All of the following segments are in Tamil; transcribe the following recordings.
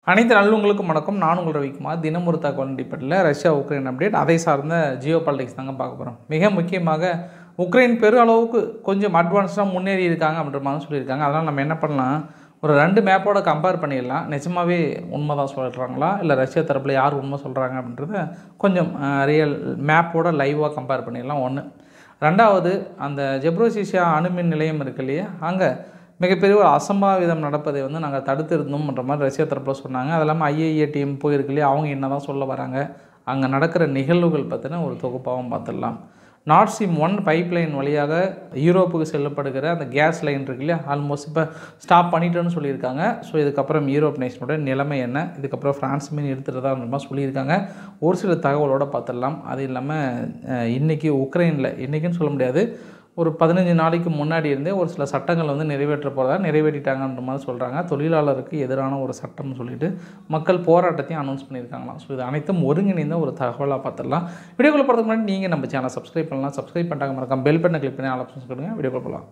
அனைத்து நல்லவங்களுக்கும் வணக்கம் நான் உங்கள் ரவிக்குமார் தினம் ஒரு தகவல் அடிப்படையில் ரஷ்யா உக்ரைன் அப்டேட் அதை சார்ந்த ஜியோ பாலிடிக்ஸ் தாங்க பார்க்க போகிறோம் மிக முக்கியமாக உக்ரைன் பெரு அளவுக்கு கொஞ்சம் அட்வான்ஸ்டாக முன்னேறி இருக்காங்க அப்படின்ற மாதிரி சொல்லியிருக்காங்க அதனால் நம்ம என்ன பண்ணலாம் ஒரு ரெண்டு மேப்போட கம்பேர் பண்ணிடலாம் நிஜமாவே உண்மை தான் சொல்கிறாங்களா இல்லை ரஷ்யா தரப்பில் யார் உண்மை சொல்கிறாங்க அப்படின்றத கொஞ்சம் ரியல் மேப்போட லைவாக கம்பேர் பண்ணிடலாம் ஒன்று ரெண்டாவது அந்த ஜெப்ரோசிஷியா அணுமின் நிலையம் இருக்கு இல்லையா அங்கே மிகப்பெரிய ஒரு அசம்பாவிதம் நடப்பதை வந்து நாங்கள் தடுத்திருந்தோம்ன்ற மாதிரி ரஷ்யா தரப்பில் சொன்னாங்க அது இல்லாமல் ஐஏஏ டீம் போயிருக்கு இல்லையா அவங்க என்ன தான் சொல்ல வராங்க அங்கே நடக்கிற நிகழ்வுகள் பற்றின ஒரு தொகுப்பாகவும் பார்த்துடலாம் நார்த் ஸ்ட்ரீம் ஒன் பைப்லைன் வழியாக யூரோப்புக்கு செல்லப்படுகிற அந்த கேஸ் லைன் இருக்கு இல்லையா ஆல்மோஸ்ட் இப்போ ஸ்டாப் பண்ணிட்டோன்னு சொல்லியிருக்காங்க ஸோ இதுக்கப்புறம் யூரோப் நேஷனோட நிலைமை என்ன இதுக்கப்புறம் ஃப்ரான்ஸ் மீன் எடுத்துகிறதா மாதிரி சொல்லியிருக்காங்க ஒரு சில தகவலோடு பார்த்துடலாம் அது இல்லாமல் இன்றைக்கி உக்ரைனில் இன்றைக்கின்னு சொல்ல முடியாது ஒரு பதினஞ்சு நாளைக்கு முன்னாடி இருந்தே ஒரு சில சட்டங்கள் வந்து நிறைவேற்ற போகிறதா நிறைவேற்றிட்டாங்கன்ற மாதிரி சொல்கிறாங்க தொழிலாளருக்கு எதிரான ஒரு சட்டம்னு சொல்லிட்டு மக்கள் போராட்டத்தையும் அனௌன்ஸ் பண்ணியிருக்காங்களாம் ஸோ இது அனைத்தும் ஒருங்கிணைந்த ஒரு தகவலாக பார்த்துடலாம் வீடியோக்குள்ள போகிறதுக்கு முன்னாடி நீங்கள் நம்ம சேனல் சப்ஸ்கிரைப் பண்ணலாம் சப்ஸ்கிரைப் பண்ணிட்டாங்க மறக்காம பெல் பட்டனை கிளிக் பண்ணி ஆல் ஆப்ஷன்ஸ் கொடுங்க வீடியோக்குள்ள போகலாம்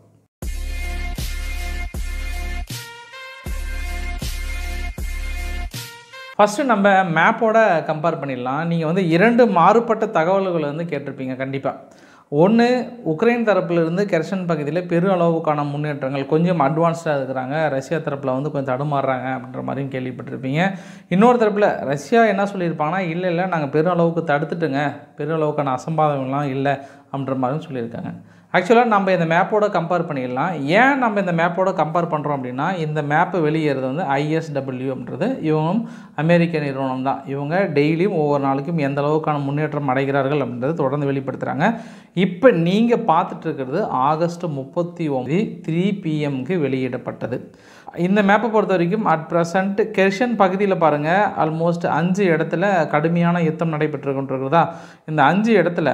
ஃபஸ்ட்டு நம்ம மேப்போட கம்பேர் பண்ணிடலாம் நீங்கள் வந்து இரண்டு மாறுபட்ட தகவல்களை வந்து கேட்டிருப்பீங்க கண்டிப்பாக ஒன்று உக்ரைன் தரப்பிலிருந்து கெர்சன் பகுதியில் பெரு அளவுக்கான முன்னேற்றங்கள் கொஞ்சம் அட்வான்ஸ்டாக இருக்கிறாங்க ரஷ்யா தரப்பில் வந்து கொஞ்சம் தடுமாறுறாங்க அப்படின்ற மாதிரியும் கேள்விப்பட்டிருப்பீங்க இன்னொரு தரப்பில் ரஷ்யா என்ன சொல்லியிருப்பாங்கன்னா இல்லை இல்லை நாங்கள் பெரு அளவுக்கு தடுத்துட்டுங்க பெரு அளவுக்கான அசம்பாதம்லாம் இல்லை அப்படின்ற மாதிரியும் சொல்லியிருக்காங்க ஆக்சுவலாக நம்ம இந்த மேப்போட கம்பேர் பண்ணிடலாம் ஏன் நம்ம இந்த மேப்போட கம்பேர் பண்ணுறோம் அப்படின்னா இந்த மேப்பு வெளியேறது வந்து ஐஎஸ்டபிள்யூ அப்படின்றது இவங்களும் அமெரிக்க நிறுவனம் தான் இவங்க டெய்லியும் ஒவ்வொரு நாளுக்கும் எந்த அளவுக்கான முன்னேற்றம் அடைகிறார்கள் அப்படின்றத தொடர்ந்து வெளிப்படுத்துகிறாங்க இப்போ நீங்கள் பார்த்துட்டு இருக்கிறது ஆகஸ்ட் முப்பத்தி ஒம்பது த்ரீ பிஎம்க்கு வெளியிடப்பட்டது இந்த மேப்பை பொறுத்த வரைக்கும் அட் ப்ரெசண்ட் கெர்ஷன் பகுதியில் பாருங்கள் ஆல்மோஸ்ட் அஞ்சு இடத்துல கடுமையான யுத்தம் நடைபெற்று கொண்டிருக்கிறதா இந்த அஞ்சு இடத்துல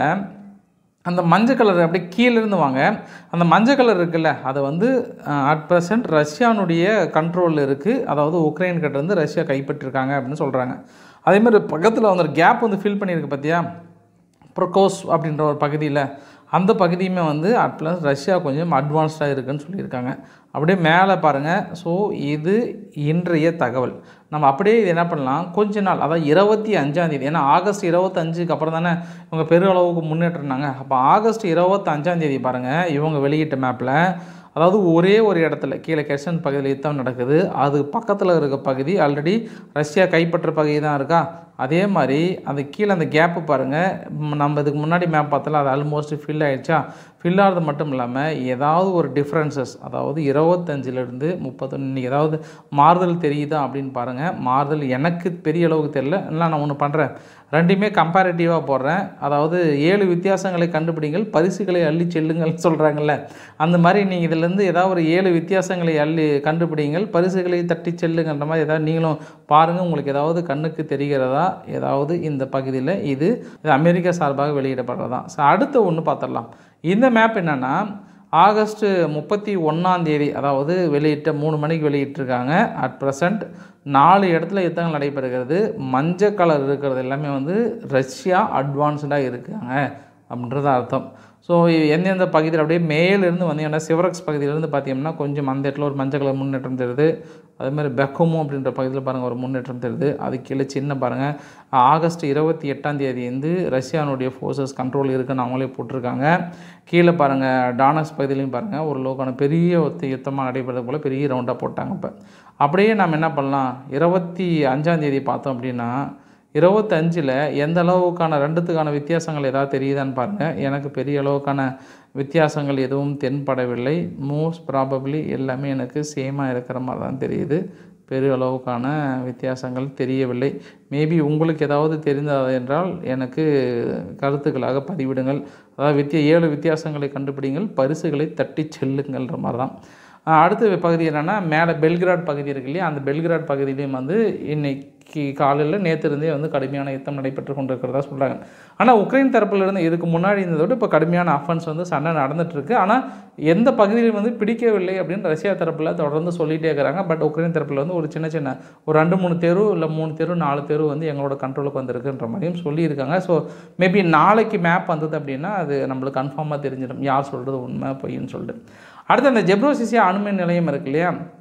அந்த மஞ்சள் கலர் அப்படியே கீழேருந்து வாங்க அந்த மஞ்சள் கலர் இருக்குல்ல அது வந்து அட் ப்ரெசன்ட் ரஷ்யானுடைய கண்ட்ரோலில் இருக்குது அதாவது உக்ரைன் கிட்டேருந்து ரஷ்யா கைப்பற்றிருக்காங்க அப்படின்னு சொல்கிறாங்க அதேமாதிரி பக்கத்தில் வந்து ஒரு கேப் வந்து ஃபில் பண்ணியிருக்கு பார்த்தியா ப்ரொகோஸ் அப்படின்ற ஒரு பகுதியில் அந்த பகுதியுமே வந்து அட் ப்ளஸ் ரஷ்யா கொஞ்சம் அட்வான்ஸ்டாக இருக்குதுன்னு சொல்லியிருக்காங்க அப்படியே மேலே பாருங்கள் ஸோ இது இன்றைய தகவல் நம்ம அப்படியே இது என்ன பண்ணலாம் கொஞ்ச நாள் அதாவது இருபத்தி அஞ்சாந்தேதி ஏன்னா ஆகஸ்ட் இருபத்தஞ்சுக்கு அப்புறம் தானே இவங்க பெரு அளவுக்கு முன்னேற்றினாங்க அப்போ ஆகஸ்ட் இருபத்தஞ்சாந்தேதி பாருங்கள் இவங்க வெளியிட்ட மேப்பில் அதாவது ஒரே ஒரு இடத்துல கீழே கெர்சன் பகுதியில் யுத்தம் நடக்குது அது பக்கத்தில் இருக்க பகுதி ஆல்ரெடி ரஷ்யா கைப்பற்ற பகுதி தான் இருக்கா அதே மாதிரி அந்த கீழே அந்த கேப்பு பாருங்கள் நம்ம இதுக்கு முன்னாடி மேப் பார்த்தாலும் அது ஆல்மோஸ்ட் ஃபில் ஆகிடுச்சா ஃபில் ஆகிறது மட்டும் இல்லாமல் ஏதாவது ஒரு டிஃப்ரென்சஸ் அதாவது இருபத்தஞ்சிலேருந்து முப்பத்தொன்று இன்றைக்கி ஏதாவது மாறுதல் தெரியுதா அப்படின்னு பாருங்கள் மாறுதல் எனக்கு பெரிய அளவுக்கு தெரியல இல்லை நான் ஒன்று பண்ணுறேன் ரெண்டுமே கம்பேரிட்டிவாக போடுறேன் அதாவது ஏழு வித்தியாசங்களை கண்டுபிடிங்கள் பரிசுகளை அள்ளி செல்லுங்கள் சொல்கிறாங்கல்ல அந்த மாதிரி நீங்கள் இதிலேருந்து ஏதாவது ஒரு ஏழு வித்தியாசங்களை அள்ளி கண்டுபிடிங்கள் பரிசுகளை தட்டி செல்லுங்கன்ற மாதிரி ஏதாவது நீங்களும் பாருங்கள் உங்களுக்கு ஏதாவது கண்ணுக்கு தெரிகிறதா ஏதாவது இந்த பகுதியில் இது இது அமெரிக்கா சார்பாக வெளியிடப்படுறதா ஸோ அடுத்த ஒன்று பார்த்துடலாம் இந்த மேப் என்னென்னா ஆகஸ்ட்டு முப்பத்தி ஒன்றாந்தேதி அதாவது வெளியிட்ட மூணு மணிக்கு வெளியிட்டிருக்காங்க அட் ப்ரெசண்ட் நாலு இடத்துல யுத்தங்கள் நடைபெறுகிறது மஞ்சள் கலர் இருக்கிறது எல்லாமே வந்து ரஷ்யா அட்வான்ஸ்டாக இருக்காங்க அப்படின்றது அர்த்தம் ஸோ எந்தெந்த பகுதியில் அப்படியே மேலேருந்து வந்தீங்கன்னா சிவரக்ஸ் பகுதியிலேருந்து பார்த்தீங்கன்னா கொஞ்சம் அந்த இடத்துல ஒரு மஞ்சள் கலர் முன்னேற்றம் தெரியுது அதேமாதிரி பெக்கோமோ அப்படின்ற பகுதியில் பாருங்கள் ஒரு முன்னேற்றம் தெரியுது அது கீழே சின்ன பாருங்கள் ஆகஸ்ட் இருபத்தி எட்டாம் தேதி வந்து ரஷ்யானுடைய ஃபோர்ஸஸ் கண்ட்ரோல் இருக்குன்னு அவங்களே போட்டிருக்காங்க கீழே பாருங்கள் டானஸ் பகுதியிலையும் பாருங்கள் ஒரு லோக்கான பெரிய ஒத்த யுத்தமாக நடைபெறது போல் பெரிய ரவுண்டாக போட்டாங்க இப்போ அப்படியே நம்ம என்ன பண்ணலாம் இருபத்தி அஞ்சாந்தேதி பார்த்தோம் அப்படின்னா இருபத்தஞ்சில் எந்த அளவுக்கான ரெண்டுத்துக்கான வித்தியாசங்கள் ஏதாவது தெரியுதான்னு பாருங்கள் எனக்கு பெரிய அளவுக்கான வித்தியாசங்கள் எதுவும் தென்படவில்லை மோஸ்ட் ப்ராபப்ளி எல்லாமே எனக்கு சேமாக இருக்கிற மாதிரி தான் தெரியுது பெரிய அளவுக்கான வித்தியாசங்கள் தெரியவில்லை மேபி உங்களுக்கு ஏதாவது தெரிந்தது என்றால் எனக்கு கருத்துக்களாக பதிவிடுங்கள் அதாவது வித்திய ஏழு வித்தியாசங்களை கண்டுபிடிங்கள் பரிசுகளை தட்டி செல்லுங்கள்ன்ற மாதிரி தான் அடுத்த பகுதி என்னென்னா மேலே பெல்கிராட் பகுதி இருக்கு இல்லையா அந்த பெல்கிராட் பகுதியிலையும் வந்து இன்னைக்கு காலையில் நேற்று இருந்தே வந்து கடுமையான யுத்தம் நடைபெற்று கொண்டிருக்கிறதா சொல்கிறாங்க ஆனால் உக்ரைன் தரப்பிலிருந்து இதுக்கு முன்னாடி இருந்ததோடு இப்போ கடுமையான அஃபென்ஸ் வந்து சண்டை நடந்துகிட்ருக்கு ஆனால் எந்த பகுதியிலும் வந்து பிடிக்கவில்லை அப்படின்னு ரஷ்யா தரப்பில் தொடர்ந்து சொல்லிகிட்டே இருக்கிறாங்க பட் உக்ரைன் தரப்பில் வந்து ஒரு சின்ன சின்ன ஒரு ரெண்டு மூணு தெரு இல்லை மூணு தெரு நாலு தெரு வந்து எங்களோட கண்ட்ரோலுக்கு வந்திருக்குன்ற மாதிரியும் சொல்லியிருக்காங்க ஸோ மேபி நாளைக்கு மேப் வந்தது அப்படின்னா அது நம்மளுக்கு கன்ஃபார்மாக தெரிஞ்சிடும் யார் சொல்கிறது உண்மை பொய்ன்னு சொல்லிட்டு அடுத்து அந்த ஜெப்ரோசிசியா அணுமின் நிலையம் இருக்கு இல்லையா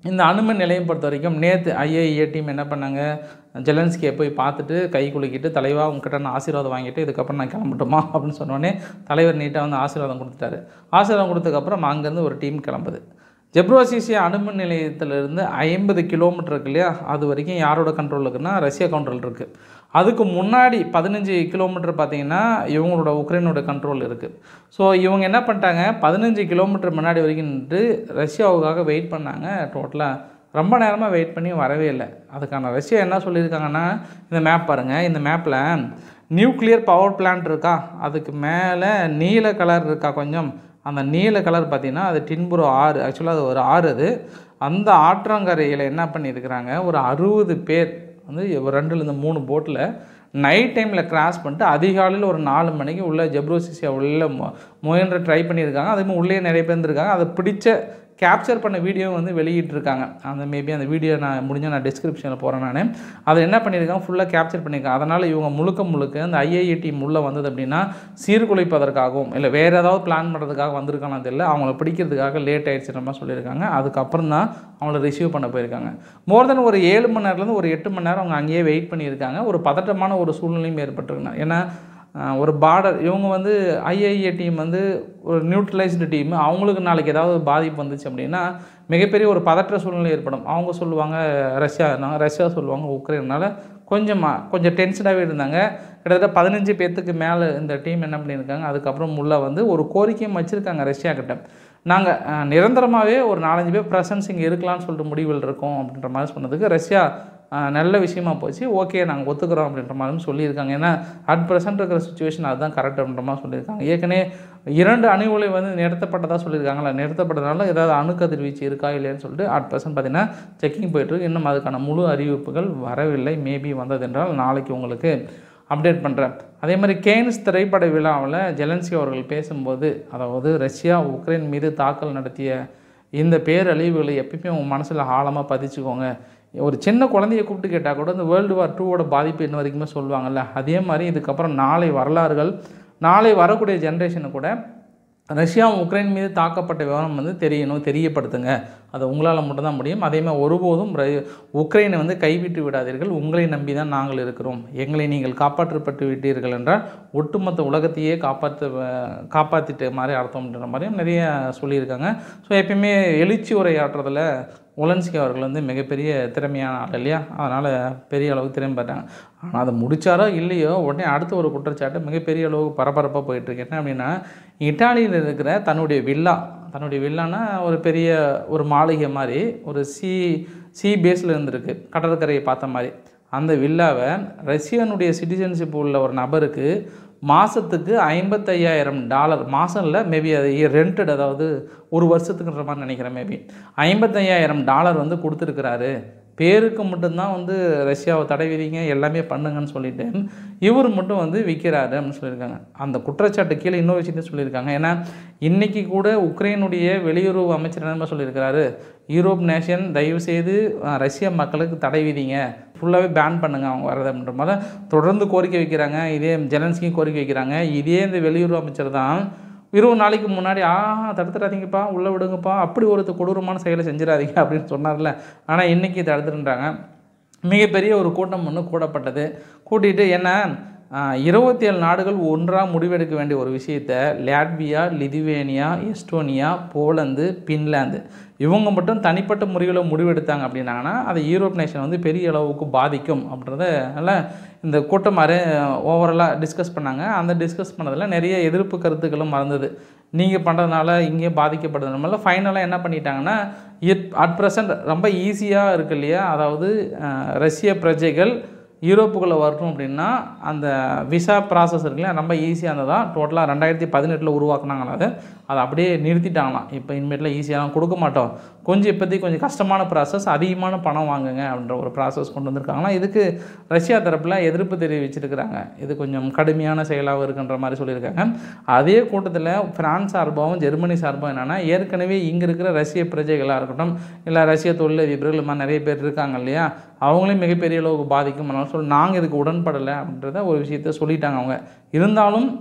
இந்த அணுமின் நிலையம் பொறுத்த வரைக்கும் நேற்று ஐஏஏ டீம் என்ன பண்ணாங்க ஜெலன்ஸ்கியை போய் பார்த்துட்டு கை குலுக்கிட்டு தலைவா உங்ககிட்ட நான் ஆசீர்வாதம் வாங்கிட்டு இதுக்கப்புறம் நான் கிளம்பட்டுமா அப்படின்னு சொன்னோடனே தலைவர் நீட்டாக வந்து ஆசீர்வாதம் கொடுத்துட்டாரு ஆசீர்வாதம் கொடுத்ததுக்கப்புறம் அங்கேருந்து ஒரு டீம் கிளம்புது ஜெப்ரோசிசியா அணுமின் நிலையத்திலிருந்து ஐம்பது கிலோமீட்டர் இருக்கு இல்லையா அது வரைக்கும் யாரோட கண்ட்ரோல் இருக்குன்னா ரஷ்யா கண்ட்ரோல் இருக்குது அதுக்கு முன்னாடி பதினஞ்சு கிலோமீட்டர் பார்த்தீங்கன்னா இவங்களோட உக்ரைனோட கண்ட்ரோல் இருக்குது ஸோ இவங்க என்ன பண்ணிட்டாங்க பதினஞ்சு கிலோமீட்டர் முன்னாடி வரைக்கும் நின்று ரஷ்யாவுக்காக வெயிட் பண்ணாங்க டோட்டலாக ரொம்ப நேரமாக வெயிட் பண்ணி வரவே இல்லை அதுக்கான ரஷ்யா என்ன சொல்லியிருக்காங்கன்னா இந்த மேப் பாருங்கள் இந்த மேப்பில் நியூக்ளியர் பவர் பிளான்ட் இருக்கா அதுக்கு மேலே நீல கலர் இருக்கா கொஞ்சம் அந்த நீல கலர் பார்த்திங்கன்னா அது டின்புரோ ஆறு ஆக்சுவலாக அது ஒரு ஆறு அது அந்த ஆற்றங்கரையில் என்ன பண்ணியிருக்கிறாங்க ஒரு அறுபது பேர் வந்து ஒரு ரெண்டுலேருந்து மூணு போட்டில் நைட் டைமில் கிராஸ் பண்ணிட்டு அதிகாலையில் ஒரு நாலு மணிக்கு உள்ள ஜெப்ரோசிசியா உள்ள மு- முயன்ற ட்ரை பண்ணியிருக்காங்க அதே மாதிரி உள்ளே நிறைய பேர் இருந்திருக்காங்க அதை பிடிச்ச கேப்சர் பண்ண வீடியோ வந்து வெளியிட்டிருக்காங்க அந்த மேபி அந்த வீடியோ நான் முடிஞ்சால் நான் டிஸ்கிரிப்ஷனில் போகிறேன் நான் அதை என்ன பண்ணியிருக்காங்க ஃபுல்லாக கேப்சர் பண்ணியிருக்காங்க அதனால் இவங்க முழுக்க முழுக்க அந்த ஐஐஏ டீம் உள்ளே வந்தது அப்படின்னா சீர்குலைப்பதற்காகவும் இல்லை வேறு ஏதாவது பிளான் பண்ணுறதுக்காக வந்திருக்கானு தெரியல அவங்கள பிடிக்கிறதுக்காக லேட் ஆயிடுச்சுன்ற மாதிரி சொல்லியிருக்காங்க அதுக்கப்புறம் தான் அவங்கள ரிசீவ் பண்ண போயிருக்காங்க மோர் தென் ஒரு ஏழு மணி நேரத்துலேருந்து ஒரு எட்டு மணி நேரம் அவங்க அங்கேயே வெயிட் பண்ணியிருக்காங்க ஒரு பதட்டமான ஒரு சூழ்நிலையும் ஏற்பட்டிருக்குங்க ஏன்னா ஆஹ், ஒரு பார்டர் இவங்க வந்து ஐஐஏ டீம் வந்து ஒரு நியூட்ரலைஸ்டு டீம் அவங்களுக்கு நாளைக்கு ஏதாவது பாதிப்பு வந்துச்சு அப்படின்னா மிகப்பெரிய ஒரு பதற்ற சூழ்நிலை ஏற்படும் அவங்க சொல்லுவாங்க ரஷ்யா ரஷ்யா சொல்லுவாங்க உக்ரைனால கொஞ்சமாக கொஞ்சம் டென்ஷனாகவே இருந்தாங்க கிட்டத்தட்ட பதினஞ்சு பேர்த்துக்கு மேலே இந்த டீம் என்ன பண்ணியிருக்காங்க அதுக்கப்புறம் உள்ள வந்து ஒரு கோரிக்கையும் வச்சுருக்காங்க ரஷ்யா கிட்ட நாங்கள் நிரந்தரமாகவே ஒரு நாலஞ்சு பேர் ப்ரெசன்ஸ் இங்கே இருக்கலாம்னு சொல்லிட்டு முடிவில் இருக்கோம் அப்படின்ற மாதிரி சொன்னதுக்கு ரஷ்யா ஆஹ், நல்ல விஷயமா போச்சு ஓகே நாங்கள் ஒத்துக்கிறோம் அப்படின்ற மாதிரியும் சொல்லியிருக்காங்க ஏன்னா அட் ப்ரெசென்ட் இருக்கிற சுச்சுவேஷன் அதுதான் கரெக்ட் அப்படின்ற மாதிரி சொல்லியிருக்காங்க ஏற்கனவே இரண்டு அணு உலை வந்து நிறுத்தப்பட்டதாக சொல்லியிருக்காங்களா நிறுத்தப்பட்டதுனால ஏதாவது அணு கதிர்வீச்சு இருக்கா இல்லையான்னு சொல்லிட்டு அட் ப்ரெசென்ட் பார்த்தீங்கன்னா செக்கிங் போயிட்டுருக்கு இன்னும் அதுக்கான முழு அறிவிப்புகள் வரவில்லை மேபி வந்ததென்றால் நாளைக்கு உங்களுக்கு அப்டேட் பண்ணுறேன் அதே மாதிரி கேன்ஸ் திரைப்பட விழாவில் ஜெலன்ஸ்கி அவர்கள் பேசும்போது அதாவது ரஷ்யா உக்ரைன் மீது தாக்கல் நடத்திய இந்த பேரழிவுகளை எப்பயுமே உங்கள் மனசில் ஆழமாக பதிச்சுக்கோங்க ஒரு சின்ன குழந்தைய கூப்பிட்டு கேட்டால் கூட இந்த வேர்ல்டு வார் டூவோட பாதிப்பு இன்ன வரைக்குமே சொல்லுவாங்கல்ல அதே மாதிரி இதுக்கப்புறம் நாளை வரலாறுகள் நாளை வரக்கூடிய ஜென்ரேஷனு கூட ரஷ்யா உக்ரைன் மீது தாக்கப்பட்ட விவரம் வந்து தெரியணும் தெரியப்படுத்துங்க அது உங்களால் மட்டும்தான் முடியும் அதே மாதிரி ஒருபோதும் ர- உக்ரைனை வந்து கைவிட்டு விடாதீர்கள் உங்களை நம்பி தான் நாங்கள் இருக்கிறோம் எங்களை நீங்கள் காப்பாற்றப்பட்டு விட்டீர்கள் என்றால் ஒட்டுமொத்த உலகத்தையே காப்பாற்ற காப்பாற்றிட்ட மாதிரி அர்த்தம்ன்ற மாதிரியும் நிறைய சொல்லியிருக்காங்க ஸோ எப்பயுமே எழுச்சி உரையாற்றுறதுல உலன்ஸ்கி அவர்கள் வந்து மிகப்பெரிய திறமையான ஆள் இல்லையா அதனால் பெரிய அளவுக்கு திறமை பெற்றாங்க ஆனால் அதை முடிச்சாரோ இல்லையோ உடனே அடுத்த ஒரு குற்றச்சாட்டு மிகப்பெரிய அளவுக்கு பரபரப்பாக போயிட்டுருக்கு என்ன அப்படின்னா இட்டாலியில் இருக்கிற தன்னுடைய வில்லா தன்னுடைய வில்லானா ஒரு பெரிய ஒரு மாளிகை மாதிரி ஒரு சி சி பேஸில் இருந்திருக்கு கடற்கரையை பார்த்த மாதிரி அந்த வில்லாவை ரஷ்யனுடைய சிட்டிசன்ஷிப் உள்ள ஒரு நபருக்கு மாதத்துக்கு ஐம்பத்தையாயிரம் டாலர் மாதம் இல்லை மேபி அது ரெண்டட் அதாவது ஒரு வருஷத்துக்குன்ற மாதிரி நினைக்கிறேன் மேபி ஐம்பத்தையாயிரம் டாலர் வந்து கொடுத்துருக்கிறாரு பேருக்கு மட்டும்தான் வந்து ரஷ்யாவை தடை விதிங்க எல்லாமே பண்ணுங்கன்னு சொல்லிட்டு இவர் மட்டும் வந்து விற்கிறாரு அப்படின்னு சொல்லியிருக்காங்க அந்த குற்றச்சாட்டு கீழே இன்னொரு விஷயத்தையும் சொல்லியிருக்காங்க ஏன்னா இன்றைக்கி கூட உக்ரைனுடைய வெளியுறவு அமைச்சர் என்ன சொல்லியிருக்கிறாரு யூரோப் நேஷன் தயவுசெய்து அஹ், ரஷ்ய மக்களுக்கு தடை விதிங்க ஃபுல்லாகவே பேன் பண்ணுங்க அவங்க வரது அப்படின்ற மாதிரி தொடர்ந்து கோரிக்கை வைக்கிறாங்க இதே ஜெலன்ஸ்கியும் கோரிக்கை வைக்கிறாங்க இதே இந்த வெளியுறவு அமைச்சர் தான் இருபது நாளைக்கு முன்னாடி ஆ தடுத்துடாதீங்கப்பா உள்ளே விடுங்கப்பா அப்படி ஒரு கொடூரமான செயலை செஞ்சிடாதீங்க அப்படின்னு சொன்னார்ல ஆனால் இன்றைக்கி தடுத்துன்றாங்க மிகப்பெரிய ஒரு கூட்டம் ஒன்று கூடப்பட்டது கூட்டிட்டு என்ன இருபத்தி ஏழு நாடுகள் ஒன்றாக முடிவெடுக்க வேண்டிய ஒரு விஷயத்தை Latvia Lithuania Estonia Poland Finland இவங்க மட்டும் தனிப்பட்ட முறையில் முடிவெடுத்தாங்க அப்படின்னாங்கன்னா அது யூரோப் நேஷன் வந்து பெரிய அளவுக்கு பாதிக்கும் அப்படின்றத நல்ல இந்த கூட்டம் மாதிரி ஓவராலாக டிஸ்கஸ் பண்ணாங்க அந்த டிஸ்கஸ் பண்ணதில் நிறைய எதிர்ப்பு கருத்துக்களும் மறந்தது நீங்கள் பண்ணுறதுனால இங்கேயும் பாதிக்கப்படுறதுனால ஃபைனலாக என்ன பண்ணிட்டாங்கன்னா இட் அட் ப்ரெசன்ட் ரொம்ப ஈஸியாக இருக்கு இல்லையா அதாவது அஹ், ரஷ்ய பிரஜைகள் யூரோப்புக்குள்ளே வரணும் அப்படின்னா அந்த விசா ப்ராசஸ் இருக்குல்லையா ரொம்ப ஈஸியாக இருந்ததான் டோட்டலாக ரெண்டாயிரத்தி பதினெட்டில் உருவாக்குனாங்களா அது அதை அப்படியே நிறுத்திட்டாங்களாம் இப்போ இனிமேட்டில் ஈஸியாக கொடுக்க மாட்டோம் கொஞ்சம் இப்போதைக்கு கொஞ்சம் கஷ்டமான ப்ராசஸ் அதிகமான பணம் வாங்குங்க அப்படின்ற ஒரு ப்ராசஸ் கொண்டு வந்திருக்காங்களாம் இதுக்கு ரஷ்யா தரப்பில் எதிர்ப்பு தெரிவிச்சிருக்கிறாங்க இது கொஞ்சம் கடுமையான செயலாகவும் இருக்குன்ற மாதிரி சொல்லியிருக்காங்க அதே கூட்டத்தில் பிரான்ஸ் சார்பாகவும் ஜெர்மனி சார்பாகவும் என்னென்னா ஏற்கனவே இங்கே இருக்கிற ரஷ்ய பிரஜைகளாக இருக்கட்டும் இல்லை ரஷ்ய தொழிலதிபர்கள் இந்த மாதிரி நிறைய பேர் இருக்காங்க இல்லையா அவங்களையும் மிகப்பெரிய அளவுக்கு பாதிக்கும் அதனால சொல்லி நாங்கள் இதுக்கு உடன்படலை அப்படின்றத ஒரு விஷயத்த சொல்லிட்டாங்க அவங்க இருந்தாலும்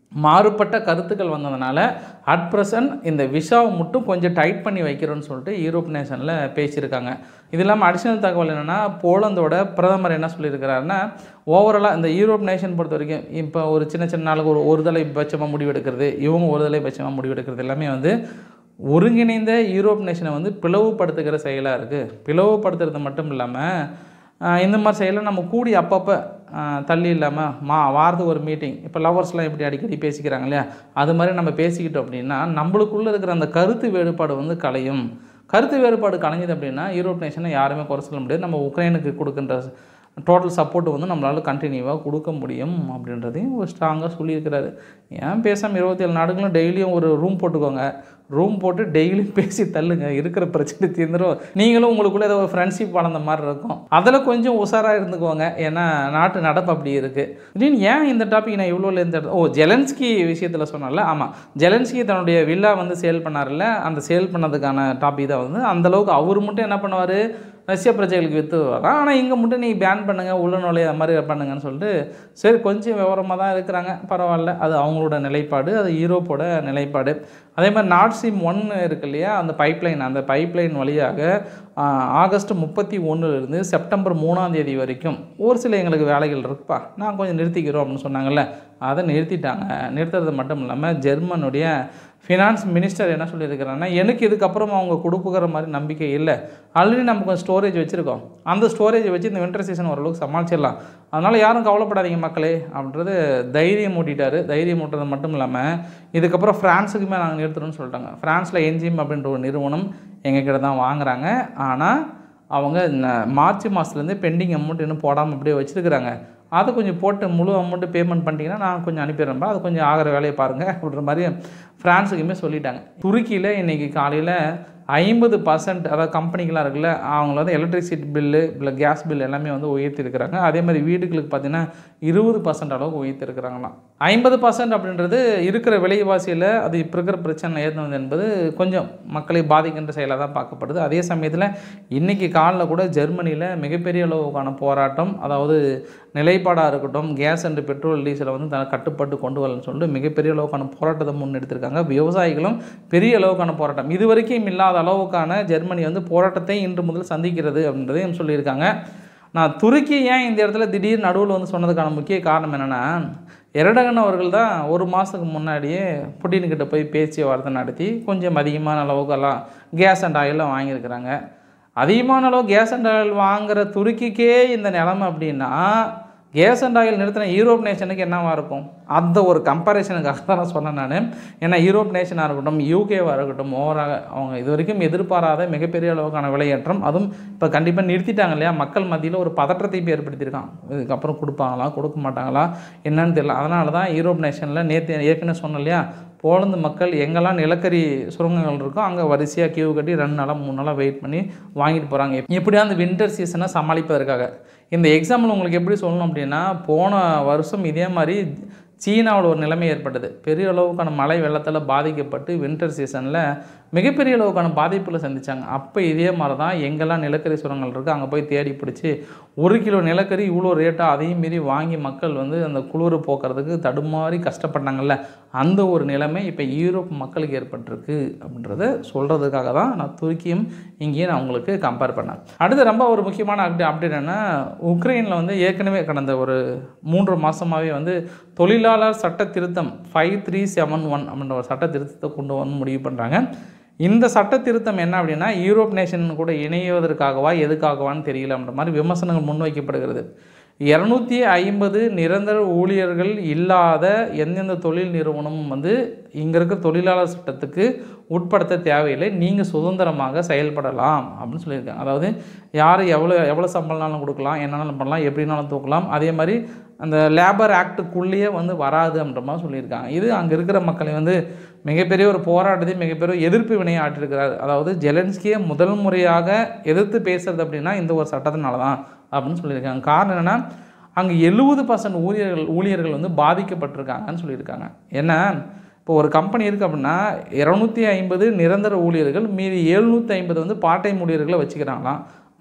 மாறுபட்ட கருத்துக்கள் வந்ததுனால அட் ப்ரெசன்ட் இந்த விசாவை மட்டும் கொஞ்சம் டைட் பண்ணி வைக்கிறோன்னு சொல்லிட்டு யூரோப் நேஷனில் பேசியிருக்காங்க இது இல்லாமல் அடிஷ்னல் தகவல் என்னென்னா போலந்தோட பிரதமர் என்ன சொல்லியிருக்கிறாருன்னா ஓவராலாக இந்த யூரோப் நேஷன் பொறுத்த வரைக்கும் இப்போ ஒரு சின்ன சின்ன நாளுக்கு ஒரு ஒரு தலை பட்சமாக முடிவெடுக்கிறது இவங்க ஒரு தலை பட்சமாக முடிவெடுக்கிறது எல்லாமே வந்து ஒருங்கிணைந்த யூரோப் நேஷனை வந்து பிளவுபடுத்துகிற செயலாக இருக்குது பிளவுபடுத்துறது மட்டும் இல்லாமல் ஆஹ் இந்த மாதிரி செயலை நம்ம கூடி அப்பப்போ ஆஹ் தள்ளி இல்லாமல் மா வாரத்துக்கு ஒரு மீட்டிங் இப்போ லவர்ஸ்லாம் எப்படி அடிக்கடி பேசிக்கிறாங்க இல்லையா அது மாதிரி நம்ம பேசிக்கிட்டோம் அப்படின்னா நம்மளுக்குள்ளே இருக்கிற அந்த கருத்து வேறுபாடு வந்து கலையும் கருத்து வேறுபாடு கலைஞ்சது அப்படின்னா யூரோப் நேஷனை யாருமே குறை சொல்ல முடியாது நம்ம உக்ரைனுக்கு கொடுக்கின்ற டோட்டல் சப்போர்ட் வந்து நம்மளால் கண்டினியூவாக கொடுக்க முடியும் அப்படின்றதையும் ஒரு ஸ்ட்ராங்காக சொல்லியிருக்கிறாரு ஏன் பேசாமல் இருபத்தி ஏழு நாடுகளும் டெய்லியும் ஒரு ரூம் போட்டுக்கோங்க ரூம் போட்டு டெய்லியும் பேசி தள்ளுங்க இருக்கிற பிரச்சனை தீர்ந்துடும் நீங்களும் உங்களுக்குள்ளே ஏதோ ஒரு ஃப்ரெண்ட்ஷிப் வளர்ந்த மாதிரி இருக்கும் அதில் கொஞ்சம் உஷாராக இருந்துக்கோங்க ஏன்னா நாட்டு நடப்பு அப்படி இருக்குது திடீர்னு ஏன் இந்த டாபிக் நான் இவ்வளோ இந்த ஓ ஜெலன்ஸ்கி விஷயத்தில் சொன்னல ஆமாம் ஜெலன்ஸ்கி தன்னுடைய வில்லா வந்து சேல் பண்ணார்ல அந்த சேல் பண்ணதுக்கான டாபிக் தான் வந்து அந்தளவுக்கு அவர் மட்டும் என்ன பண்ணுவார் ரஷ்ய பிரஜைகளுக்கு விற்று வரான் ஆனால் இங்கே மட்டும் நீ பேன் பண்ணுங்கள் உள்ள நுழைய அது மாதிரி பண்ணுங்கன்னு சொல்லிட்டு சரி கொஞ்சம் விவரமாக தான் இருக்கிறாங்க பரவாயில்ல அது அவங்களோட நிலைப்பாடு அது யூரோப்போட நிலைப்பாடு அதே மாதிரி நார்ட் ஸ்ட்ரீம் ஒன்று இருக்கு இல்லையா அந்த பைப்லைன் அந்த பைப்லைன் வழியாக ஆஹ், ஆகஸ்ட் முப்பத்தி ஒன்றுலேருந்து செப்டம்பர் மூணாம் தேதி வரைக்கும் ஒரு சில எங்களுக்கு வேலைகள் இருக்குப்பா நான் கொஞ்சம் நிறுத்திக்கிறோம் அப்படின்னு சொன்னாங்கல்ல அதை நிறுத்திட்டாங்க நிறுத்துறது மட்டும் இல்லாமல் ஜெர்மனுடைய ஃபினான்ஸ் மினிஸ்டர் என்ன சொல்லியிருக்கிறாங்கன்னா எனக்கு இதுக்கப்புறம் அவங்க கொடுப்புக்கிற மாதிரி நம்பிக்கை இல்லை ஆல்ரெடி நம்ம கொஞ்சம் ஸ்டோரேஜ் வச்சுருக்கோம் அந்த ஸ்டோரேஜை வச்சு இந்த வின்டர் சீசன் ஓரளவுக்கு சமாளிச்சிடலாம் அதனால் யாரும் கவலைப்படாதீங்க மக்களே அப்படின்றது தைரியம் மூட்டிட்டாரு தைரியம் மூட்டுறது மட்டும் இல்லாமல் இதுக்கப்புறம் ஃப்ரான்ஸுக்குமே நாங்கள் நிறுத்துறோம்னு சொல்லிட்டாங்க ஃப்ரான்ஸில் என்ஜிம் அப்படின்ற ஒரு நிறுவனம் எங்ககிட்ட தான் வாங்குறாங்க ஆனால் அவங்க ந- மார்ச் மாதத்துலேருந்து பெண்டிங் அமௌண்ட் இன்னும் போடாமல் அப்படியே வச்சுருக்குறாங்க அதை கொஞ்சம் போட்டு முழு அமௌண்ட்டு பேமெண்ட் பண்ணிட்டீங்கன்னா நான் கொஞ்சம் அனுப்பிடுறேன்ப்பா அது கொஞ்சம் ஆகிற வேலையை பாருங்கள் அப்படின்ற மாதிரி ஃப்ரான்ஸுக்குமே சொல்லிட்டாங்க துருக்கியில் இன்றைக்கி காலையில் ஐம்பது பர்சன்ட் அதாவது கம்பெனிகளாக இருக்குல்ல அவங்கள வந்து எலக்ட்ரிசிட்டி பில்லு இல்லை கேஸ் பில் எல்லாமே வந்து உயர்த்திருக்கிறாங்க அதே மாதிரி வீடுகளுக்கு பார்த்தீங்கன்னா இருபது பர்சன்ட் அளவுக்கு உயர்த்திருக்கிறாங்களாம் ஐம்பது பர்சன்ட் அப்படின்றது இருக்கிற விலைவாசியில் அது இப்போ இருக்கிற பிரச்சனை ஏற்றுனது என்பது கொஞ்சம் மக்களை பாதிக்கின்ற செயலாக தான் பார்க்கப்படுது அதே சமயத்தில் இன்றைக்கி காலில் கூட ஜெர்மனியில் மிகப்பெரிய அளவுக்கான போராட்டம் அதாவது நிலைப்பாடாக இருக்கட்டும் கேஸ் அண்ட் பெட்ரோல் டீசலை வந்து த கட்டுப்பாட்டு கொண்டு வரலன்னு சொல்லிட்டு மிகப்பெரிய அளவுக்கான போராட்டத்தை முன்னெடுத்திருக்காங்க விவசாயிகளும் பெரிய அளவுக்கான போராட்டம் இது வரைக்கும் இல்லாத அளவுக்கான ஜெர்மனி வந்து போராட்டத்தை இன்று முதல் சந்திக்கிறது அப்படின்றதையும் சொல்லியிருக்காங்க நான் துருக்கி ஏன் இந்த இடத்துல திடீர் நடுவில் வந்து சொன்னதுக்கான முக்கிய காரணம் என்னென்னா எரடகன் அவர்கள் தான் ஒரு மாதத்துக்கு முன்னாடியே புட்டின்கிட்ட போய் பேச்சுவார்த்தை நடத்தி கொஞ்சம் அதிகமான அளவுக்கெல்லாம் கேஸ் அண்ட் ஆயிலாம் வாங்கியிருக்கிறாங்க அதிகமான அளவு கேஸ் அண்ட் ஆயில் வாங்குற துருக்கிக்கே இந்த நிலமை அப்படின்னா கேஸ் அண்ட் ஆயில் நிறுத்தின யூரோப் நேஷனுக்கு என்னவா இருக்கும் அந்த ஒரு கம்பேரிசனுக்காக தான் நான் சொன்னேன் நான் ஏன்னா யூரோப் நேஷனாக இருக்கட்டும் யூகேவாக இருக்கட்டும் ஓவராக அவங்க இது வரைக்கும் எதிர்பாராத மிகப்பெரிய அளவுக்கான விலையேற்றம் அதுவும் இப்போ கண்டிப்பாக நிறுத்திட்டாங்க இல்லையா மக்கள் மத்தியில் ஒரு பதற்றத்தை இப்போ ஏற்படுத்தியிருக்கான் இதுக்கப்புறம் கொடுப்பாங்களா கொடுக்க மாட்டாங்களா என்னன்னு தெரியல அதனால தான் யூரோப் நேஷனில் நேற்று ஏற்கனவே சொன்னேன் இல்லையா போலந்து மக்கள் எங்கெல்லாம் நிலக்கரி சுரங்கங்கள் இருக்கோ அங்கே வரிசையாக கியூ கட்டி ரெண்டு நாளாக மூணு நாளாக வெயிட் பண்ணி வாங்கிட்டு போகிறாங்க எப்படியா அந்த வின்டர் சீசனை சமாளிப்பதற்காக இந்த எக்ஸாம்பிள் உங்களுக்கு எப்படி சொல்லணும் அப்படின்னா போன வருஷம் இதே மாதிரி சீனாவில் ஒரு நிலைமை ஏற்பட்டது பெரிய அளவுக்கான மழை வெள்ளத்தால் பாதிக்கப்பட்டு வின்டர் சீசனில் மிகப்பெரிய அளவுக்கான பாதிப்புகளை சந்திச்சாங்க அப்போ இதே மாதிரி தான் எங்கெல்லாம் நிலக்கரி சுரங்கங்கள் இருக்குது அங்கே போய் தேடி பிடிச்சி ஒரு கிலோ நிலக்கரி இவ்வளோ ரேட்டாக அதையும் மீறி வாங்கி மக்கள் வந்து அந்த குளிர் போக்குறதுக்கு தடுமாறி கஷ்டப்பட்டாங்கல்ல அந்த ஒரு நிலைமை இப்போ யூரோப் மக்களுக்கு ஏற்பட்டிருக்கு அப்படின்றத சொல்கிறதுக்காக தான் நான் துருக்கியும் இங்கேயும் நான் உங்களுக்கு கம்பேர் பண்ணேன் அடுத்து ரொம்ப ஒரு முக்கியமான அப்டே அப்டேட் என்ன உக்ரைனில் வந்து ஏற்கனவே கடந்த ஒரு மூன்று மாதமாகவே வந்து தொழிலாளர் சட்ட திருத்தம் ஃபைவ் த்ரீ செவன் ஒன் அப்படின்ற ஒரு சட்ட திருத்தத்தை கொண்டு வந்து முடிவு பண்ணுறாங்க இந்த சட்ட திருத்தம் என்ன அப்படின்னா யூரோப் நேஷன் கூட இணைவதற்காகவா எதுக்காகவான்னு தெரியல அப்படின்ற மாதிரி விமர்சனங்கள் முன்வைக்கப்படுகிறது இரநூத்தி ஐம்பது நிரந்தர ஊழியர்கள் இல்லாத எந்தெந்த தொழில் நிறுவனமும் வந்து இங்கே இருக்கிற தொழிலாளர் சட்டத்துக்கு உட்படுத்த தேவையில்லை நீங்கள் சுதந்திரமாக செயல்படலாம் அப்படின்னு சொல்லியிருக்காங்க அதாவது யார் எவ்வளோ எவ்வளோ சம்பளம்னாலும் கொடுக்கலாம் என்னென்னாலும் பண்ணலாம் எப்படினாலும் தூக்கலாம் அதே மாதிரி அந்த லேபர் ஆக்டுக்குள்ளேயே வந்து வராது அப்படின்ற மாதிரி சொல்லியிருக்காங்க இது அங்கே இருக்கிற மக்களை வந்து மிகப்பெரிய ஒரு போராட்டத்தையும் மிகப்பெரிய எதிர்ப்பு வினையை ஆற்றிருக்கிறார் அதாவது ஜெலன்ஸ்கியை முதல் முறையாக எதிர்த்து பேசுறது அப்படின்னா இந்த ஒரு சட்டத்தினால தான் அப்படின்னு சொல்லியிருக்காங்க காரணம் என்னென்னா அங்கே எழுபது பர்சன்ட் ஊழியர்கள் ஊழியர்கள் வந்து பாதிக்கப்பட்டிருக்காங்கன்னு சொல்லியிருக்காங்க ஏன்னா இப்போ ஒரு கம்பெனி இருக்குது அப்படின்னா இரநூத்தி ஐம்பது நிரந்தர ஊழியர்கள் மீதி எழுநூற்றி ஐம்பது வந்து பார்ட் டைம் ஊழியர்களை வச்சுக்கிறாங்களாம்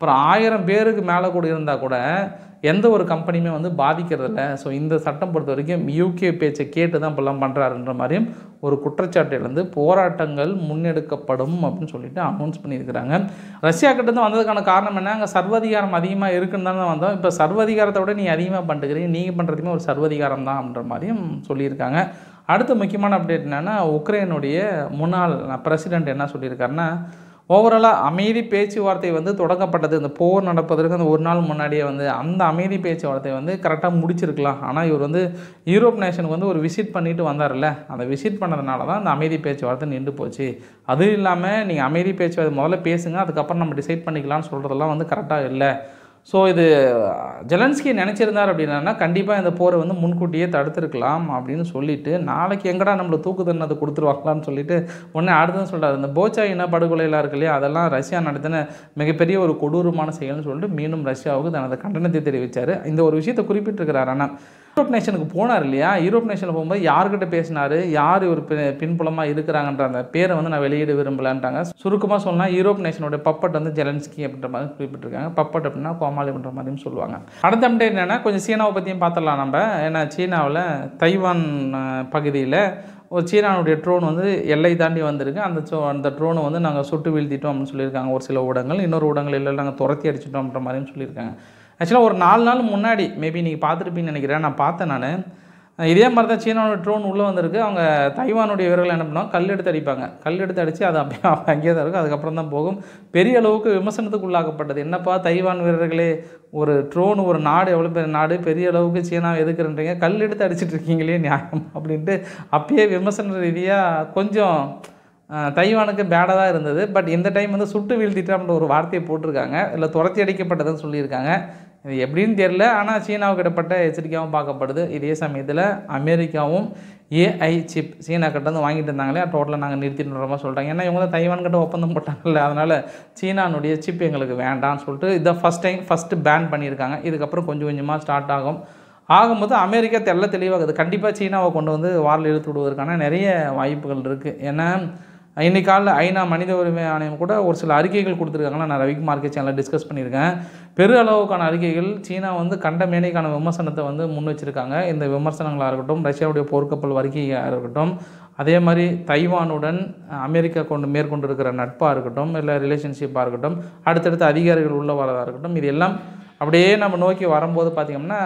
அப்புறம் ஆயிரம் பேருக்கு மேலே கூட இருந்தால் கூட எந்த ஒரு கம்பெனியுமே வந்து பாதிக்கிறதில்ல ஸோ இந்த சட்டம் பொறுத்த வரைக்கும் யூகே பேச்சை கேட்டு தான் இப்போல்லாம் பண்ணுறாருன்ற மாதிரியும் ஒரு குற்றச்சாட்டு எழுந்து போராட்டங்கள் முன்னெடுக்கப்படும் அப்படின்னு சொல்லிட்டு அனௌன்ஸ் பண்ணியிருக்கிறாங்க ரஷ்யா கிட்ட இருந்து வந்ததுக்கான காரணம் என்ன அங்கே சர்வதிகாரம் அதிகமாக இருக்குன்னு தானே வந்தோம் இப்போ சர்வதிகாரத்தை விட நீ அதிகமாக பண்ணிட்டுக்கிறீங்க நீங்கள் பண்ணுறதுமே ஒரு சர்வதிகாரம் தான் அப்படின்ற மாதிரியும் சொல்லியிருக்காங்க அடுத்த முக்கியமான அப்டேட் என்னென்னா உக்ரைனுடைய முன்னாள் பிரசிடெண்ட் என்ன சொல்லியிருக்காருன்னா ஓவராலாக அமைதி பேச்சுவார்த்தை வந்து தொடங்கப்பட்டது இந்த போர் நடப்பதற்கு அந்த ஒரு நாள் முன்னாடியே வந்து அந்த அமைதி பேச்சுவார்த்தை வந்து கரெக்டாக முடிச்சிருக்கலாம் ஆனால் இவர் வந்து யூரோப் நேஷனுக்கு வந்து ஒரு விசிட் பண்ணிட்டு வந்தார்ல அந்த விசிட் பண்ணதுனால தான் அந்த அமைதி பேச்சுவார்த்தை நின்று போச்சு அதுவும் இல்லாமல் நீங்கள் அமைதி பேச்சுவார்த்தை முதல்ல பேசுங்க அதுக்கப்புறம் நம்ம டிசைட் பண்ணிக்கலாம்னு சொல்கிறதெல்லாம் வந்து கரெக்டாக இல்லை ஸோ இது ஜெலன்ஸ்கி நினச்சிருந்தார் அப்படின்னா கண்டிப்பாக இந்த போரை வந்து முன்கூட்டியே தடுத்துருக்கலாம் அப்படின்னு சொல்லிட்டு நாளைக்கு எங்கடா நம்மளை தூக்கு தண்டனை கொடுத்துருவாங்களான்னு சொல்லிட்டு உடனே அடுத்தது சொல்கிறார் இந்த போச்சா இன படுகொலையெல்லாம் இருக்கு இல்லையா அதெல்லாம் ரஷ்யா நடத்தின மிகப்பெரிய ஒரு கொடூரமான செயல்னு சொல்லிட்டு மீண்டும் ரஷ்யாவுக்கு தனது கண்டனத்தை தெரிவித்தார் இந்த ஒரு விஷயத்தை குறிப்பிட்டிருக்கிறார் ஆனால் யூரோப் நேஷனுக்கு போனார் இல்லையா யூரோப் நேஷனில் போகும்போது யார்கிட்ட பேசினார் யார் ஒரு பின்புலமாக இருக்கிறாங்கன்ற அந்த பேரை வந்து நான் வெளியிட விரும்பலான்ட்டாங்க சுருக்கமாக சொன்னால் யூரோப் நேஷனோட பப்பட் வந்து ஜெலன்ஸ்கி அப்படின்ற மாதிரி குறிப்பிட்டிருக்காங்க பப்பட் அப்படின்னா கோமாளி அப்படின்ற மாதிரியும் சொல்லுவாங்க அடுத்த அப்டேட் என்னென்னா கொஞ்சம் சீனாவை பற்றியும் பார்த்துடலாம் நம்ம ஏன்னா சீனாவில் தைவான் பகுதியில் ஒரு சீனாவுடைய ட்ரோன் வந்து எல்லை தாண்டி வந்திருக்கு அந்த சோ அந்த ட்ரோனை வந்து நாங்கள் சுட்டு வீழ்த்திட்டோம் அப்படின்னு சொல்லியிருக்காங்க ஒரு சில ஊடகங்கள் இன்னொரு ஊடகங்கள் இல்லை நாங்கள் துரத்தி அடிச்சிட்டோம்ன்ற மாதிரியும் சொல்லியிருக்காங்க ஆக்சுவலாக ஒரு நாலு நாள் முன்னாடி மேபி நீங்கள் பார்த்துருப்பீங்கன்னு நினைக்கிறேன் நான் பார்த்தேன் நான் இதே மாதிரி தான் சீனாவோட ட்ரோன் உள்ளே வந்திருக்கு அவங்க தைவானுடைய வீரர்கள் என்ன பண்ணுவாங்க கல் எடுத்து அடிப்பாங்க கல் எடுத்து அடித்து அது அப்படியே அங்கேயே தான் இருக்கும் அதுக்கப்புறம் தான் போகும் பெரிய அளவுக்கு விமர்சனத்துக்கு உள்ளாக்கப்பட்டது என்னப்பா தைவான் வீரர்களே ஒரு ட்ரோன் ஒரு நாடு எவ்வளோ பெரிய நாடு பெரிய அளவுக்கு சீனா எதுக்குறன்றீங்க கல் எடுத்து அடிச்சிட்டு இருக்கீங்களே நியாயம் அப்படின்ட்டு அப்பயே விமர்சன ரீதியாக கொஞ்சம் தைவானுக்கு பேடாக தான் இருந்தது பட் இந்த டைம் வந்து சுட்டு வீழ்த்திட்டோம்ன்ற ஒரு வார்த்தையை போட்டிருக்காங்க இல்லை துரத்தி அடிக்கப்பட்டதுன்னு சொல்லியிருக்காங்க இது எப்படின்னு தெரில ஆனால் சீனாவுக்கு இடப்பட்ட எச்சரிக்கையாகவும் பார்க்கப்படுது இதே சமயத்தில் அமெரிக்காவும் ஏஐ சிப் சீனா கிட்ட வந்து வாங்கிட்டு இருந்தாங்களே டோட்டலாக நாங்கள் நிறுத்திட்டுற மாதிரி சொல்கிறாங்க ஏன்னா இவங்க தான் தைவான் கிட்ட ஒப்பந்தம் போட்டாங்கல்ல அதனால் சீனானுடைய சிப் எங்களுக்கு வேண்டாம்னு சொல்லிட்டு இதை ஃபஸ்ட் டைம் ஃபஸ்ட்டு பேன் பண்ணியிருக்காங்க இதுக்கப்புறம் கொஞ்சம் கொஞ்சமாக ஸ்டார்ட் ஆகும் ஆகும்போது அமெரிக்கா தெள்ள தெளிவாகுது கண்டிப்பாக சீனாவை கொண்டு வந்து வாரில் இழுத்து விடுவதற்கான நிறைய வாய்ப்புகள் இருக்குது ஏன்னா இன்னைக்கு காலைல ஐநா மனித உரிமை ஆணையம் கூட ஒரு சில அறிக்கைகள் கொடுத்துருக்காங்களா நான் ரவிக் மார்க்கெட் சேனலில் டிஸ்கஸ் பண்ணியிருக்கேன் பெரு அளவுக்கான அறிக்கைகள் சீனா வந்து கண்ட மேனைக்கான விமர்சனத்தை வந்து முன் வச்சிருக்காங்க இந்த விமர்சனங்களாக இருக்கட்டும் ரஷ்யாவுடைய போர்க்கப்பல் வருகையாக இருக்கட்டும் அதே மாதிரி தைவானுடன் அமெரிக்கா கொண்டு மேற்கொண்டு நட்பாக இருக்கட்டும் இல்லை ரிலேஷன்ஷிப்பாக இருக்கட்டும் அடுத்தடுத்த அதிகாரிகள் உள்ள வரதாக இருக்கட்டும் இது எல்லாம் அப்படியே நம்ம நோக்கி வரும்போது பார்த்திங்கன்னா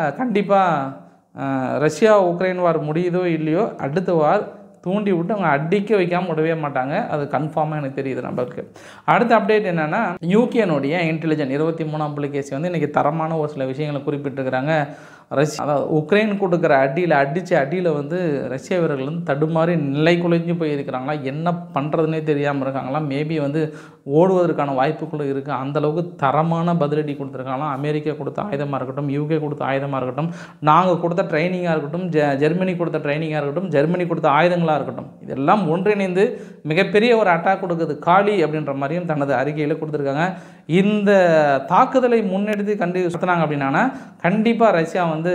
கண்டிப்பாக ரஷ்யா உக்ரைன் வார் முடியுதோ இல்லையோ அடுத்த வார் தூண்டி விட்டு அவங்க அடிக்க வைக்காமல் விடவே மாட்டாங்க அது கன்ஃபார்மாக எனக்கு தெரியுது நம்மளுக்கு அடுத்த அப்டேட் என்னென்னா யூகேனுடைய இன்டெலிஜென்ட் இருபத்தி மூணாம் புலிகேசி வந்து இன்றைக்கி தரமான ஒரு சில விஷயங்களை குறிப்பிட்டிருக்கிறாங்க ரஷ்யா அதாவது உக்ரைன் கொடுக்குற அடியில் அடித்த அடியில் வந்து ரஷ்ய வீரர்கள் வந்து தடுமாறி நிலை குலைஞ்சு போய் இருக்கிறாங்களா என்ன பண்ணுறதுனே தெரியாமல் இருக்காங்களா மேபி வந்து ஓடுவதற்கான வாய்ப்புகளும் இருக்குது அந்தளவுக்கு தரமான பதிலடி கொடுத்துருக்காங்களாம் அமெரிக்கா கொடுத்த ஆயுதமாக இருக்கட்டும் யூகே கொடுத்த ஆயுதமாக இருக்கட்டும் நாங்கள் கொடுத்த ட்ரைனிங்காக இருக்கட்டும் ஜெ ஜெர்மனி கொடுத்த ட்ரைனிங்காக இருக்கட்டும் ஜெர்மனி கொடுத்த ஆயுதங்களாக இருக்கட்டும் இதெல்லாம் ஒன்றிணைந்து மிகப்பெரிய ஒரு அட்டாக் கொடுக்குது காலி அப்படின்ற மாதிரியும் தனது அறிக்கையில் கொடுத்துருக்காங்க இந்த தாக்குதலை முன்னெடுத்து கண்டு சுற்றினாங்க அப்படின்னா கண்டிப்பாக ரஷ்யா வந்து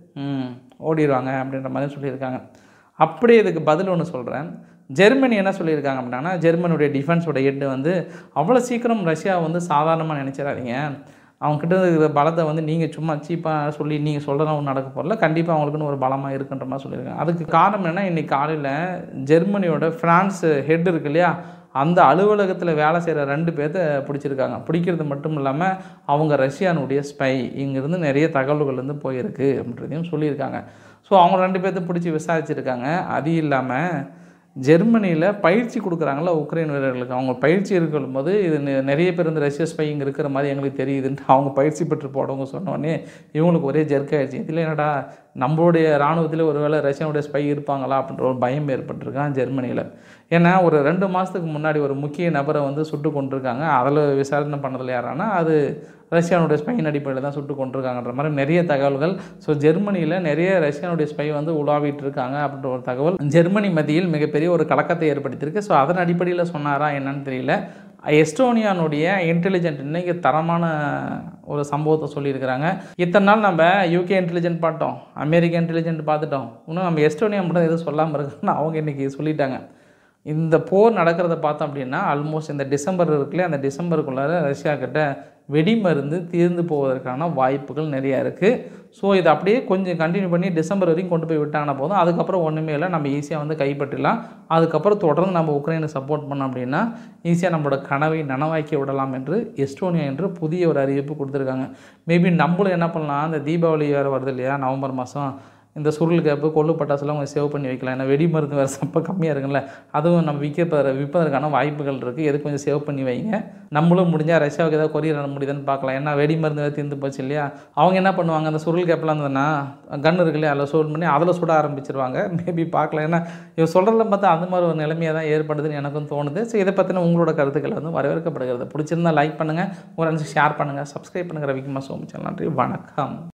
ஓடிடுவாங்க அப்படின்ற மாதிரி சொல்லியிருக்காங்க அப்படியே இதுக்கு பதில் ஒன்று சொல்கிறேன் ஜெர்மனி என்ன சொல்லியிருக்காங்க அப்படின்னா ஜெர்மனியுடைய டிஃபென்ஸோட ஹெட்டு வந்து அவ்வளோ சீக்கிரம் ரஷ்யா வந்து சாதாரணமாக நினச்சிடாதீங்க அவங்ககிட்ட இருக்கிற பலத்தை வந்து நீங்கள் சும்மா சீப்பாக சொல்லி நீங்கள் சொல்கிறதா ஒன்று நடக்க போகல கண்டிப்பாக அவங்களுக்குன்னு ஒரு பலமாக இருக்குன்ற மாதிரி சொல்லியிருக்காங்க அதுக்கு காரணம் என்ன இன்றைக்கி காலையில் ஜெர்மனியோட ஃப்ரான்ஸ் ஹெட் இருக்கு இல்லையா அந்த அலுவலகத்தில் வேலை செய்கிற ரெண்டு பேர்த்த பிடிச்சிருக்காங்க பிடிக்கிறது மட்டும் இல்லாமல் அவங்க ரஷ்யானுடைய ஸ்பை இங்கேருந்து நிறைய தகவல்கள் வந்து போயிருக்கு அப்படின்றதையும் சொல்லியிருக்காங்க ஸோ அவங்க ரெண்டு பேர்த்த பிடிச்சி விசாரிச்சிருக்காங்க அது இல்லாமல் ஜெர்மனியில் பயிற்சி கொடுக்குறாங்களா உக்ரைன் வீரர்களுக்கு அவங்க பயிற்சி இருக்கும்போது இது நிறைய பேர் இந்த ரஷ்ய ஸ்பை இங்கே இருக்கிற மாதிரி எங்களுக்கு தெரியுதுன்ட்டு அவங்க பயிற்சி பெற்று போடவங்க சொன்னோடனே இவங்களுக்கு ஒரே ஜெர்க்காயிடுச்சு இதில் என்னடா நம்மளுடைய இராணுவத்தில் ஒரு வேளை ரஷ்யாவுடைய ஸ்பை இருப்பாங்களா அப்படின்ற ஒரு பயம் ஏற்பட்டிருக்கான் ஜெர்மனியில் ஏன்னா ஒரு ரெண்டு மாதத்துக்கு முன்னாடி ஒரு முக்கிய நபரை வந்து சுட்டு கொண்டிருக்காங்க அதில் விசாரணை பண்ணதில் யாரானா அது ரஷ்யானுடைய ஸ்பைன் அடிப்படையில் தான் சுட்டு கொண்டிருக்காங்கன்ற மாதிரி நிறைய தகவல்கள் ஸோ ஜெர்மனியில் நிறைய ரஷ்யானுடைய ஸ்பை வந்து உலாவிட்டு இருக்காங்க அப்படின்ற ஒரு தகவல் ஜெர்மனி மத்தியில் மிகப்பெரிய ஒரு கலக்கத்தை ஏற்படுத்தியிருக்கு ஸோ அதன் அடிப்படையில் சொன்னாரா என்னன்னு தெரியல எஸ்டோனியானுடைய இன்டெலிஜென்ட் இன்னைக்கு தரமான ஒரு சம்பவத்தை சொல்லியிருக்கிறாங்க இத்தனை நாள் நம்ம யூகே இன்டெலிஜென்ட் பார்த்தோம் அமெரிக்கா இன்டெலிஜென்ட் பார்த்துட்டோம் இன்னும் நம்ம எஸ்டோனியா மட்டும் எதுவும் சொல்லாமல் இருக்குன்னு அவங்க இன்றைக்கி சொல்லிட்டாங்க இந்த போர் நடக்கிறத பார்த்தோம் அப்படின்னா ஆல்மோஸ்ட் இந்த டிசம்பர் இருக்குல்ல அந்த டிசம்பருக்குள்ளார ரஷ்யா கிட்ட வெடிமருந்து தீர்ந்து போவதற்கான வாய்ப்புகள் நிறையா இருக்குது ஸோ இதை அப்படியே கொஞ்சம் கண்டினியூ பண்ணி டிசம்பர் வரைக்கும் கொண்டு போய் விட்டாங்கன்னா போதும் அதுக்கப்புறம் ஒன்றுமே இல்லை நம்ம ஈஸியாக வந்து கைப்பற்றிடலாம் அதுக்கப்புறம் தொடர்ந்து நம்ம உக்ரைனை சப்போர்ட் பண்ணோம் அப்படின்னா ஈஸியாக நம்மளோட கனவை நனவாக்கி விடலாம் என்று எஸ்டோனியா என்று புதிய ஒரு அறிவிப்பு கொடுத்துருக்காங்க மேபி நம்மளும் என்ன பண்ணலாம் இந்த தீபாவளி வேறு வருது இல்லையா நவம்பர் மாதம் இந்த சுருள் கேப்பு கொள்ளு பட்டாசுலாம் கொஞ்சம் சேவ் பண்ணி வைக்கலாம் ஏன்னா வெடி மருந்து வேறு சப்ப கம்மியாக இருக்குல்ல அதுவும் நம்ம விற்க விற்பதற்கான வாய்ப்புகள் இருக்குது எது கொஞ்சம் சேவ் பண்ணி வைங்க நம்மளும் முடிஞ்சால் ரஷ்யாவுக்கு ஏதாவது கொரியர் அனுப்ப முடியுதுன்னு பார்க்கலாம் ஏன்னா வெடி மருந்து வேறு தீர்ந்து போச்சு இல்லையா அவங்க என்ன பண்ணுவாங்க அந்த சுருள் கேப்லாம் இருந்ததுன்னா கன் இருக்கு இல்லையா அதில் சூட் பண்ணி அதில் சுட ஆரம்பிச்சிருவாங்க மேபி பார்க்கலாம் ஏன்னா இவன் சொல்கிறத பார்த்தா அந்த மாதிரி ஒரு நிலைமையாக தான் ஏற்படுதுன்னு எனக்கும் தோணுது ஸோ இதை பற்றின உங்களோட கருத்துக்கள் வந்து வரவேற்கப்படுகிறது பிடிச்சிருந்தா லைக் பண்ணுங்கள் உங்கள் ஷேர் பண்ணுங்கள் சப்ஸ்கிரைப் பண்ணுங்கள் ரவிக்குமார் சோமச்சல் நன்றி வணக்கம்